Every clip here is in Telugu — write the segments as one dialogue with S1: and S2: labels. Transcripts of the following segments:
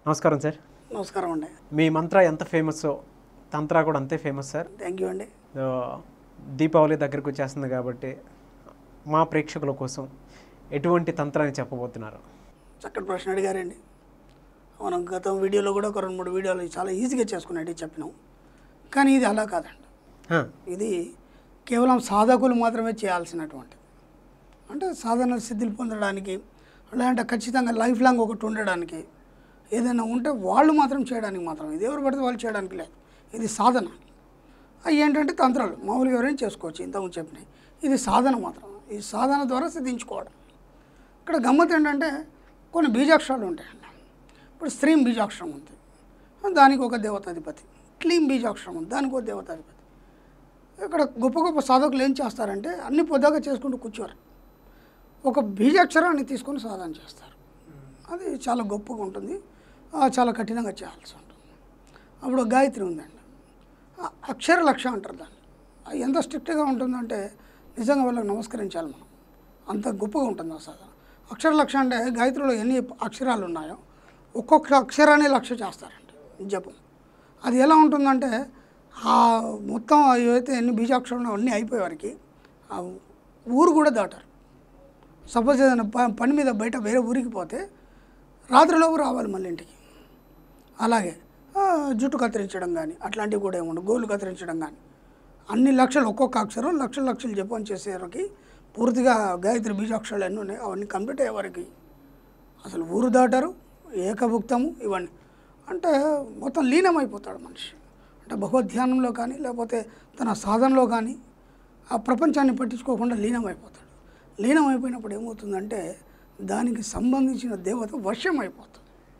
S1: నమస్కారం సార్
S2: నమస్కారం అండి
S1: మీ మంత్ర ఎంత ఫేమస్ తంత్ర కూడా అంతే ఫేమస్ సార్
S2: థ్యాంక్ యూ అండి
S1: ఆ, దీపావళి దగ్గరకు వచ్చేస్తుంది కాబట్టి మా ప్రేక్షకుల కోసం ఎటువంటి తంత్రాన్ని చెప్పబోతున్నారు
S2: చక్కటి ప్రశ్న అడిగారండి మనం గత వీడియోలో కూడా ఒక రెండు మూడు వీడియోలు చాలా ఈజీగా చేసుకునేవి చెప్పినాం కానీ ఇది అలా కాదండి
S1: హా,
S2: ఇది కేవలం సాధకులు మాత్రమే చేయాల్సినటువంటిది అంటే సాధన సిద్ధులు పొందడానికి లేదంటే ఖచ్చితంగా లైఫ్ లాంగ్ ఒకటి ఉండడానికి ఏదైనా ఉంటే వాళ్ళు మాత్రం చేయడానికి మాత్రం ఇది ఎవరు పడితే వాళ్ళు చేయడానికి లేదు ఇది సాధన అవి ఏంటంటే తంత్రాలు మామూలుగా ఎవరైనా చేసుకోవచ్చు ఇంతకుముందు చెప్పినాయి ఇది సాధన మాత్రం ఈ సాధన ద్వారా సిద్ధించుకోవడం ఇక్కడ గమ్మత్ ఏంటంటే కొన్ని బీజాక్షరాలు ఉంటాయండి ఇప్పుడు స్త్రీం బీజాక్షరం ఉంది దానికి ఒక దేవతాధిపతి క్లీం బీజాక్షరం ఉంది దానికి ఒక దేవతాధిపతి ఇక్కడ గొప్ప గొప్ప సాధకులు ఏం చేస్తారంటే అన్ని పొద్దాగా చేసుకుంటూ కూర్చోరు ఒక బీజాక్షరాన్ని తీసుకొని సాధన చేస్తారు అది చాలా గొప్పగా ఉంటుంది ఆ, చాలా కఠినంగా చేయాల్సి ఉంటుంది అప్పుడు ఒక గాయత్రి ఉందండి ఆ అక్షర లక్ష అంటారు దాన్ని అది ఎంత స్ట్రిక్ట్గా ఉంటుందంటే నిజంగా వాళ్ళకి నమస్కరించాలి మనం అంత గొప్పగా ఉంటుంది ఆ సాధన అక్షర లక్ష అంటే గాయత్రిలో ఎన్ని అక్షరాలు ఉన్నాయో ఒక్కొక్క అక్షరాన్ని లక్ష్య చేస్తారండి జపం అది ఎలా ఉంటుందంటే ఆ మొత్తం ఏవైతే ఎన్ని బీజాక్షరాలు అన్నీ అయిపోయే వరకు ఆ ఊరు కూడా దాటారు సపోజ్ ఏదైనా ప- పని మీద బయట వేరే ఊరికి పోతే రాత్రిలోపు రావాలి మళ్ళీ ఇంటికి అలాగే ఆ, జుట్టు కత్తిరించడం కానీ అట్లాంటివి కూడా ఏముండవు గోళ్ళు కత్తిరించడం కానీ అన్ని లక్షలు ఒక్కొక్క అక్షరం లక్షలు లక్షలు జపం చేసేవరకు పూర్తిగా గాయత్రి బీజాక్షరాలు ఎన్ని ఉన్నాయి అవన్నీ కంప్లీట్ అయ్యే వరకు అసలు ఊరు దాటారు ఏకభుక్తము ఇవన్నీ అంటే మొత్తం లీనమైపోతాడు మనిషి అంటే భగవద్ధ్యానంలో కానీ లేకపోతే తన సాధనలో కానీ ఆ ప్రపంచాన్ని పట్టించుకోకుండా లీనమైపోతాడు లీనమైపోయినప్పుడు ఏమవుతుందంటే దానికి సంబంధించిన దేవత వశ్యం అయిపోతుంది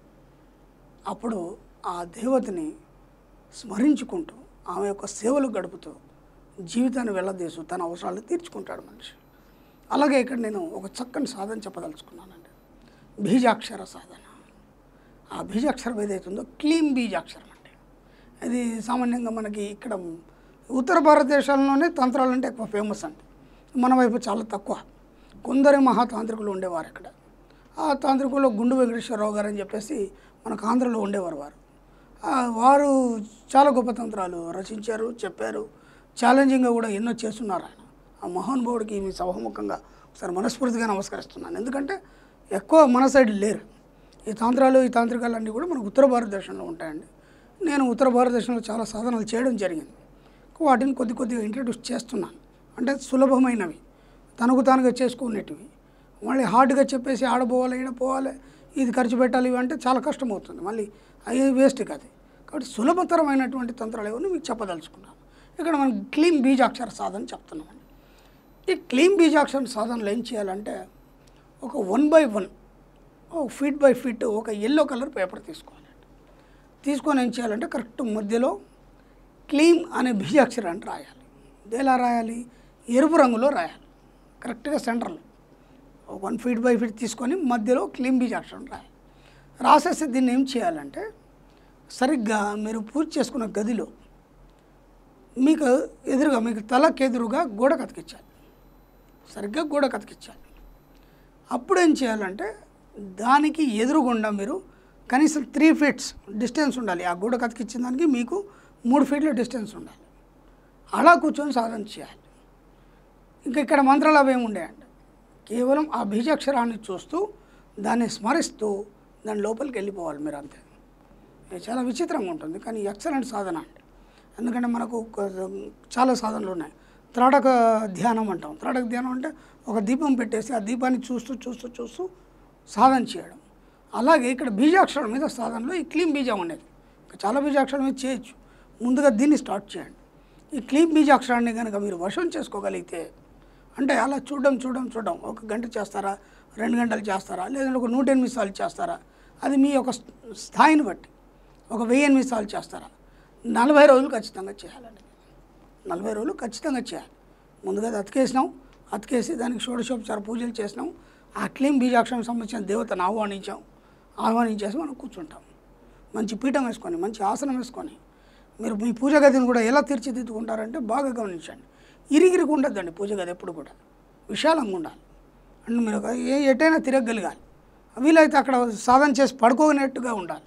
S2: అప్పుడు ఆ దేవతని స్మరించుకుంటూ ఆమె యొక్క సేవలు గడుపుతూ జీవితాన్ని వెళ్ళదీస్తూ తన అవసరాలు తీర్చుకుంటాడు మనిషి అలాగే ఇక్కడ నేను ఒక చక్కని సాధన చెప్పదలుచుకున్నానండి బీజాక్షర సాధన ఆ బీజాక్షరం ఏదైతుందో క్లీన్ బీజాక్షరం అంటే అది సామాన్యంగా మనకి ఇక్కడ ఉత్తర భారతదేశంలోనే తంత్రాలు అంటే ఎక్కువ ఫేమస్ అండి మన వైపు చాలా తక్కువ కొందరు మహాతాంత్రికులు ఉండేవారు ఇక్కడ ఆ తాంత్రికుల్లో గుండు వెంకటేశ్వరరావు గారు అని చెప్పేసి మనకు ఆంధ్రలో ఉండేవారు వారు ఆ, వారు చాలా గొప్ప తంత్రాలు రచించారు చెప్పారు ఛాలెంజింగ్గా కూడా ఎన్నో చేస్తున్నారు ఆయన ఆ మహానుభావుడికి మీ సభాముఖంగా ఒకసారి మనస్ఫూర్తిగా నమస్కరిస్తున్నాను ఎందుకంటే ఎక్కువ మన సైడ్ లేరు ఈ తాంత్రాలు ఈ తాంత్రికాలన్నీ కూడా మనకు ఉత్తర భారతదేశంలో ఉంటాయండి నేను ఉత్తర భారతదేశంలో చాలా సాధనలు చేయడం జరిగింది వాటిని కొద్ది కొద్దిగా ఇంట్రడ్యూస్ చేస్తున్నాను అంటే సులభమైనవి తనకు తానుగా చేసుకునేటివి మళ్ళీ హార్డ్గా చెప్పేసి ఆడపోవాలి ఈడపోవాలి ఇది ఖర్చు పెట్టాలి ఇవి అంటే చాలా కష్టం అవుతుంది మళ్ళీ అవి వేస్ట్ కాదు కాబట్టి సులభతరమైనటువంటి తంత్రాలు ఏమో మీకు చెప్పదలుచుకున్నాను ఇక్కడ మనం క్లీన్ బీజాక్షర సాధన చెప్తున్నామండి ఈ క్లీన్ బీజాక్షర సాధనలో ఏం చేయాలంటే ఒక వన్ బై వన్ ఒక ఫీట్ బై ఫీట్ ఒక ఎల్లో కలర్ పేపర్ తీసుకోవాలండి తీసుకొని ఏం చేయాలంటే కరెక్ట్ మధ్యలో క్లీమ్ అనే బీజాక్షరాన్ని రాయాలి ఇది ఎలా రాయాలి ఎరుపు రంగులో రాయాలి కరెక్ట్గా సెంటర్లో ఒక వన్ ఫీట్ బై ఫీట్ తీసుకొని మధ్యలో క్లీమ్ బీజాక్షరం రాయాలి రాసేసి దీన్ని ఏం చేయాలంటే సరిగ్గా మీరు పూజ చేసుకున్న గదిలో మీకు ఎదురుగా మీకు తలకు ఎదురుగా గోడ కతికించాలి సరిగ్గా గోడ కతికించాలి అప్పుడు ఏం చేయాలంటే దానికి ఎదురుగుండా మీరు కనీసం త్రీ ఫీట్స్ డిస్టెన్స్ ఉండాలి ఆ గోడ కతికిచ్చిన దానికి మీకు మూడు ఫీట్ల డిస్టెన్స్ ఉండాలి అలా కూర్చొని సాధన చేయాలి ఇంకా ఇక్కడ మంత్రాలు అవి ఏమి ఉండేయండి కేవలం ఆ బీజాక్షరాన్ని చూస్తూ దాన్ని స్మరిస్తూ దాని లోపలికి వెళ్ళిపోవాలి మీరు అంతే ఇది చాలా విచిత్రంగా ఉంటుంది కానీ ఎక్సలెంట్ సాధన అండి ఎందుకంటే మనకు ఒక- చాలా సాధనలు ఉన్నాయి త్రాటక ధ్యానం అంటాం త్రాటక ధ్యానం అంటే ఒక దీపం పెట్టేసి ఆ దీపాన్ని చూస్తూ చూస్తూ చూస్తూ సాధన చేయడం అలాగే ఇక్కడ బీజాక్షరం మీద సాధనలో ఈ క్లీన్ బీజం అనేది ఇంకా చాలా బీజాక్షరం మీద చేయొచ్చు ముందుగా దీన్ని స్టార్ట్ చేయండి ఈ క్లీన్ బీజాక్షరాన్ని కనుక మీరు వశం చేసుకోగలిగితే అంటే అలా చూడడం చూడడం చూడడం ఒక గంట చేస్తారా రెండు గంటలు చేస్తారా లేదంటే ఒక నూట ఎనిమిది సార్లు చేస్తారా అది మీ యొక్క స్థాయిని బట్టి ఒక వెయ్యి ఎనిమిది సార్లు చేస్తారా నలభై రోజులు ఖచ్చితంగా చేయాలండి నలభై రోజులు ఖచ్చితంగా చేయాలి ముందుగా అది అతికేసినాం అతికేసి దానికి షోడశోపచార పూజలు చేసినాం ఆ క్లీన్ బీజాక్షరం సంబంధించిన దేవతను ఆహ్వానించాం ఆహ్వానించేసి మనం కూర్చుంటాం మంచి పీఠం వేసుకొని మంచి ఆసనం వేసుకొని మీరు మీ పూజ గదిని కూడా ఎలా తీర్చిదిద్దుకుంటారంటే బాగా గమనించండి ఇరిగిరికి ఉండద్దండి పూజ గది ఎప్పుడు కూడా విశాలంగా ఉండాలి అంటే మీరు ఒక ఏ ఎటైనా తిరగగలగాలి వీలైతే అక్కడ సాధన చేసి పడుకోనట్టుగా ఉండాలి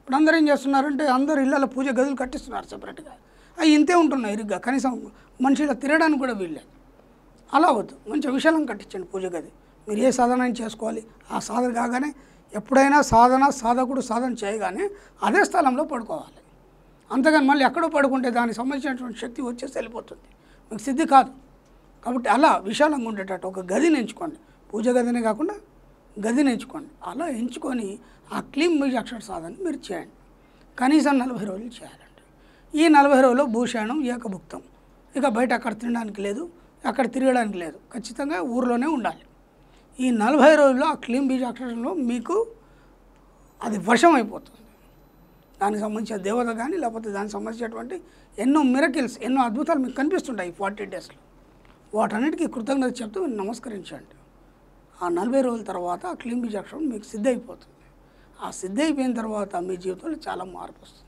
S2: ఇప్పుడు అందరూ ఏం చేస్తున్నారంటే అందరు ఇళ్ళలో పూజ గదులు కట్టిస్తున్నారు సపరేట్గా అవి ఇంతే ఉంటున్నాయి ఇరుగ్గా కనీసం మనిషి ఇలా తిరగడానికి కూడా వీల్లేదు అలా వద్దు మంచి విశాలం కట్టించండి పూజ గది మీరు ఏ సాధన అయినా చేసుకోవాలి ఆ సాధన కాగానే ఎప్పుడైనా సాధన సాధకుడు సాధన చేయగానే అదే స్థలంలో పడుకోవాలి అంతేగాని మళ్ళీ ఎక్కడో పడుకుంటే దానికి సంబంధించినటువంటి శక్తి వచ్చేసి వెళ్ళిపోతుంది మీకు సిద్ధి కాదు కాబట్టి అలా విశాలంగా ఉండేటట్టు ఒక గదిని ఎంచుకోండి పూజ గదినే కాకుండా గదిని ఎంచుకోండి అలా ఎంచుకొని ఆ క్లీన్ బీజాక్షర సాధన మీరు చేయండి కనీసం నలభై రోజులు చేయాలండి ఈ నలభై రోజుల్లో భూషాణం ఏకభుక్తం ఇక బయట అక్కడ తినడానికి లేదు అక్కడ తిరగడానికి లేదు ఖచ్చితంగా ఊరిలోనే ఉండాలి ఈ నలభై రోజుల్లో ఆ క్లీన్ బీజాక్షరంలో మీకు అది వశం అయిపోతుంది దానికి సంబంధించిన దేవత కానీ లేకపోతే దానికి సంబంధించినటువంటి ఎన్నో మిరకిల్స్ ఎన్నో అద్భుతాలు మీకు కనిపిస్తుంటాయి ఈ ఫార్టీ డేస్లో వాటన్నిటికీ కృతజ్ఞత చెప్తూ మీరు నమస్కరించండి ఆ నలభై రోజుల తర్వాత ఆ క్లీన్ బీజ్ అక్షరం మీకు సిద్ధ అయిపోతుంది ఆ సిద్ధ అయిపోయిన తర్వాత మీ జీవితంలో చాలా మార్పు వస్తుంది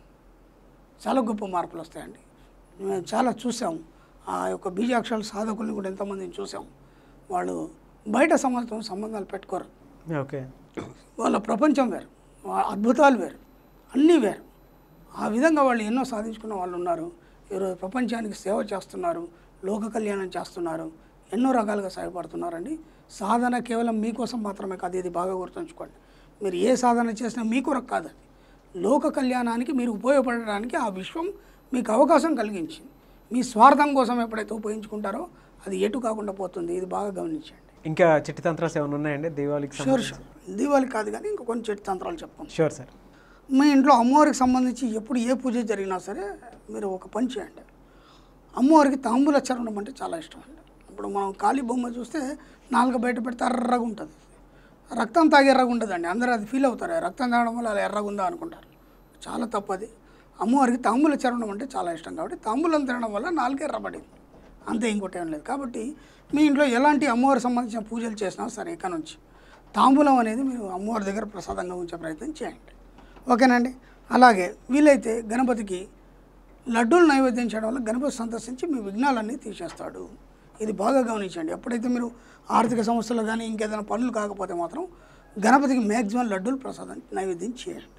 S2: చాలా గొప్ప మార్పులు వస్తాయండి మేము చాలా చూసాం ఆ యొక్క బీజాక్షరాల సాధకుల్ని కూడా ఎంతమందిని చూసాం వాళ్ళు బయట సమాజంతో సంబంధాలు పెట్టుకోరు
S1: ఓకే
S2: వాళ్ళ ప్రపంచం వేరు వాళ్ళ అద్భుతాలు వేరు అన్నీ వేరు ఆ విధంగా వాళ్ళు ఎన్నో సాధించుకున్న వాళ్ళు ఉన్నారు ఈరోజు ప్రపంచానికి సేవ చేస్తున్నారు లోక కళ్యాణం చేస్తున్నారు ఎన్నో రకాలుగా సహాయపడుతున్నారండి సాధన కేవలం మీకోసం మాత్రమే కాదు ఇది బాగా గుర్తుంచుకోండి మీరు ఏ సాధన చేసినా మీ కొరకు కాదు అది లోక కళ్యాణానికి మీరు ఉపయోగపడడానికి ఆ విశ్వం మీకు అవకాశం కలిగించింది మీ స్వార్థం కోసం ఎప్పుడైతే ఉపయోగించుకుంటారో అది ఎటు కాకుండా పోతుంది ఇది బాగా గమనించండి
S1: ఇంకా చిట్టి తంత్రాలు ఏమైనా ఉన్నాయండి దీవాళికి
S2: షూర్ షూర్ దీవాలి కాదు కానీ ఇంకా కొన్ని చెట్టు తంత్రాలు చెప్పుకుంటాం
S1: షూర్ సార్
S2: మీ ఇంట్లో అమ్మవారికి సంబంధించి ఎప్పుడు ఏ పూజ జరిగినా సరే మీరు ఒక పని చేయండి అమ్మవారికి తాంబూల చరణం అంటే చాలా ఇష్టం అండి ఇప్పుడు మనం కాళీ బొమ్మ చూస్తే నాలుగు బయట పెడితే ఎర్రగా ఉంటుంది రక్తం తాగి ఎర్రగా ఉంటుందండి అందరూ అది ఫీల్ అవుతారు రక్తం తాగడం వల్ల అలా ఎర్రగా ఉందా అనుకుంటారు చాలా తప్పది అమ్మవారికి తాంబూల చరణం అంటే చాలా ఇష్టం కాబట్టి తాంబూలం తినడం వల్ల నాలుగు ఎర్రబడింది అంతే ఇంకోటి ఏం లేదు కాబట్టి మీ ఇంట్లో ఎలాంటి అమ్మవారికి సంబంధించిన పూజలు చేసినా సరే ఇక నుంచి తాంబూలం అనేది మీరు అమ్మవారి దగ్గర ప్రసాదంగా ఉంచే ప్రయత్నం చేయండి ఓకేనండి అలాగే వీలైతే గణపతికి లడ్డూలు నైవేద్యం చేయడం వల్ల గణపతి సందర్శించి మీ విఘ్నాలన్నీ తీసేస్తాడు ఇది బాగా గమనించండి ఎప్పుడైతే మీరు ఆర్థిక సమస్యలు కానీ ఇంకేదైనా పనులు కాకపోతే మాత్రం గణపతికి మ్యాక్సిమం లడ్డూలు ప్రసాదం నైవేద్యం చేయండి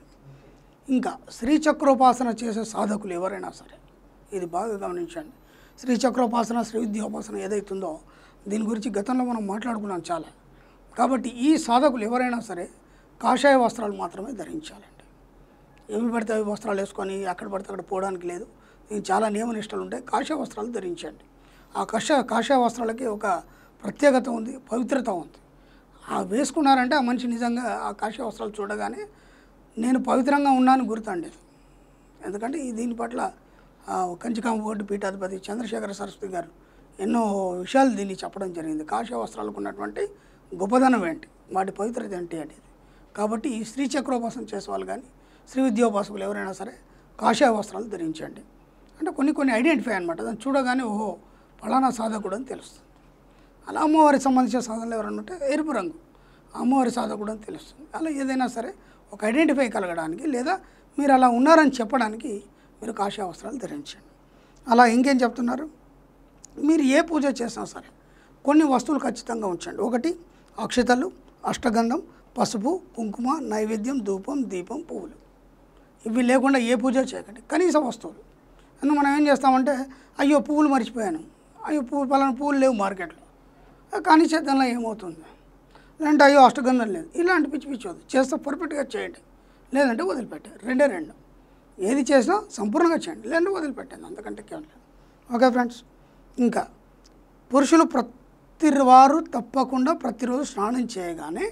S2: ఇంకా శ్రీచక్రోపాసన చేసే సాధకులు ఎవరైనా సరే ఇది బాగా గమనించండి శ్రీచక్రోపాసన శ్రీ విద్యోపాసన ఏదైతుందో దీని గురించి గతంలో మనం మాట్లాడుకున్నాం చాలా కాబట్టి ఈ సాధకులు ఎవరైనా సరే కాషాయ వస్త్రాలు మాత్రమే ధరించాలండి ఏమి పడితే అవి వస్త్రాలు వేసుకొని అక్కడ పడితే అక్కడ పోవడానికి లేదు దీనికి చాలా నియమ నిష్టలు ఉంటాయి కాషాయ వస్త్రాలు ధరించండి ఆ కష కాషాయ వస్త్రాలకి ఒక ప్రత్యేకత ఉంది పవిత్రత ఉంది ఆ వేసుకున్నారంటే ఆ మనిషి నిజంగా ఆ కాషాయ వస్త్రాలు చూడగానే నేను పవిత్రంగా ఉన్నాను గుర్తండి ఎందుకంటే ఈ దీని పట్ల ఆ, కంచికామ బోర్డు పీఠాధిపతి చంద్రశేఖర సరస్వతి గారు ఎన్నో విషయాలు దీన్ని చెప్పడం జరిగింది కాషాయ వస్త్రాలకు ఉన్నటువంటి గొప్పదనం ఏంటి వాటి పవిత్రత ఏంటి అనేది కాబట్టి ఈ శ్రీ చక్రోపాసన చేసేవాళ్ళు కానీ శ్రీ విద్యోపాసకులు ఎవరైనా సరే కాషాయ వస్త్రాలు ధరించండి అంటే కొన్ని కొన్ని ఐడెంటిఫై అనమాట దాన్ని చూడగానే ఓహో ఫలానా సాధకుడు అని తెలుస్తుంది అలా అమ్మవారికి సంబంధించిన సాధనలు ఎవరైనా ఉంటే ఎరుపు రంగు అమ్మవారి సాధకుడు అని తెలుస్తుంది అలా ఏదైనా సరే ఒక ఐడెంటిఫై కలగడానికి లేదా మీరు అలా ఉన్నారని చెప్పడానికి మీరు కాషాయ వస్త్రాలు ధరించండి అలా ఇంకేం చెప్తున్నారు మీరు ఏ పూజ చేసినా సరే కొన్ని వస్తువులు ఖచ్చితంగా ఉంచండి ఒకటి అక్షతలు అష్టగంధం పసుపు కుంకుమ నైవేద్యం ధూపం దీపం పువ్వులు ఇవి లేకుండా ఏ పూజ చేయకండి కనీస వస్తువులు అందుకు మనం ఏం చేస్తామంటే అయ్యో పువ్వులు మర్చిపోయాను అయ్యో పువ్వు పలానా పువ్వులు లేవు మార్కెట్లో కానీ చేద్దాంలో ఏమవుతుంది లేదంటే అయ్యో అష్టగంధం లేదు ఇలాంటి పిచ్చి పిచ్చి వద్దు చేస్తే పర్ఫెక్ట్గా చేయండి లేదంటే వదిలిపెట్టారు రెండే రెండు ఏది చేసినా సంపూర్ణంగా చేయండి లేదంటే వదిలిపెట్టండి అంతకంటే కేవలం లేదు ఓకే ఫ్రెండ్స్ ఇంకా పురుషులు ప్రతివారు తప్పకుండా ప్రతిరోజు స్నానం చేయగానే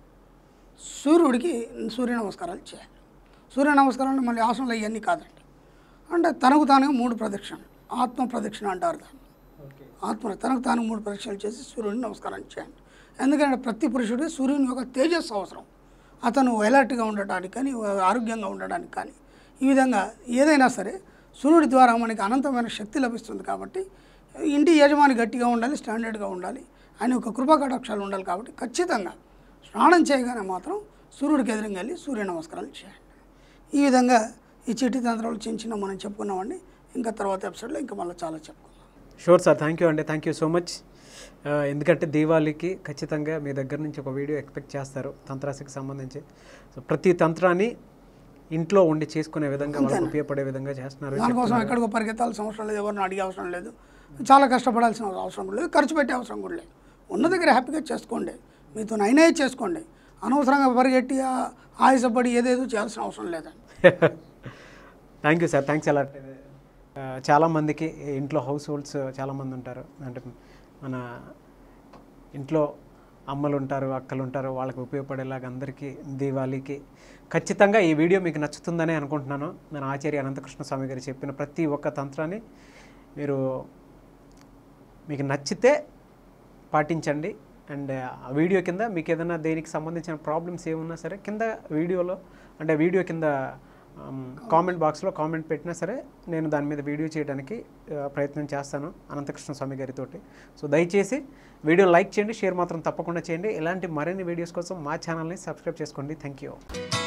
S2: సూర్యుడికి సూర్య నమస్కారాలు చేయాలి సూర్య నమస్కారాలు అంటే మళ్ళీ ఆసనాలు ఇవన్నీ కాదండి అంటే తనకు తానుగా మూడు ప్రదక్షిణలు ఆత్మ ప్రదక్షిణ అంటారు దాన్ని ఆత్మ తనకు తాను మూడు పరీక్షలు చేసి సూర్యుడిని నమస్కారం చేయండి ఎందుకంటే ప్రతి పురుషుడు సూర్యుని యొక్క తేజస్సు అవసరం అతను ఎలర్ట్గా ఉండటానికి కానీ ఆరోగ్యంగా ఉండడానికి కానీ ఈ విధంగా ఏదైనా సరే సూర్యుడి ద్వారా మనకి అనంతమైన శక్తి లభిస్తుంది కాబట్టి ఇంటి యజమాని గట్టిగా ఉండాలి స్టాండర్డ్గా ఉండాలి ఆయన ఒక కృపాకటాక్షాలు ఉండాలి కాబట్టి ఖచ్చితంగా స్నానం చేయగానే మాత్రం సూర్యుడికి ఎదురుగా వెళ్ళి సూర్య నమస్కారాలు చేయండి ఈ విధంగా ఈ చిట్టి తంత్రాలు చిన్న చిన్న మనం చెప్పుకున్నామండి ఇంకా తర్వాత ఎపిసోడ్లో ఇంకా మళ్ళీ చాలా చెప్పుకుందాం
S1: షూర్ సార్ థ్యాంక్ యూ అండి థ్యాంక్ యూ సో మచ్ ఆ, ఎందుకంటే దీవాళికి ఖచ్చితంగా మీ దగ్గర నుంచి ఒక వీడియో ఎక్స్పెక్ట్ చేస్తారు తంత్రాసికి సంబంధించి సో ప్రతి తంత్రాన్ని ఇంట్లో ఉండి చేసుకునే విధంగా వాళ్ళకి ఉపయోగపడే విధంగా చేస్తున్నారు
S2: దానికోసం ఎక్కడికో పరిగెత్తాల్సిన అవసరం లేదు ఎవరిని అడిగే అవసరం లేదు చాలా కష్టపడాల్సిన అవసరం కూడా లేదు ఖర్చు పెట్టే అవసరం కూడా లేదు ఉన్న దగ్గర హ్యాపీగా చేసుకోండి మీతో అయినా చేసుకోండి అనవసరంగా పరిగెట్టి ఆ- ఆయాసపడి ఏదేదో చేయాల్సిన అవసరం లేదండి
S1: థ్యాంక్ యూ సార్ థ్యాంక్స్ ఎలా చాలామందికి ఇంట్లో హౌస్ హోల్డ్స్ చాలామంది ఉంటారు అంటే మన ఇంట్లో అమ్మలు ఉంటారు అక్కలు ఉంటారు వాళ్ళకి ఉపయోగపడేలాగా అందరికీ దీవాళీకి ఖచ్చితంగా ఈ వీడియో మీకు నచ్చుతుందని అనుకుంటున్నాను నేను ఆచార్య అనంతకృష్ణ స్వామి గారు చెప్పిన ప్రతి ఒక్క తంత్రాన్ని మీరు మీకు నచ్చితే పాటించండి అండ్ ఆ వీడియో కింద మీకు ఏదైనా దేనికి సంబంధించిన ప్రాబ్లమ్స్ ఏమున్నా సరే కింద వీడియోలో అంటే వీడియో కింద కామెంట్ బాక్స్లో కామెంట్ పెట్టినా సరే నేను దాని మీద వీడియో చేయడానికి ఆ, ప్రయత్నం చేస్తాను అనంతకృష్ణ స్వామి గారితో సో దయచేసి వీడియో లైక్ చేయండి షేర్ మాత్రం తప్పకుండా చేయండి ఇలాంటి మరిన్ని వీడియోస్ కోసం మా ఛానల్ని సబ్స్క్రైబ్ చేసుకోండి థ్యాంక్ యూ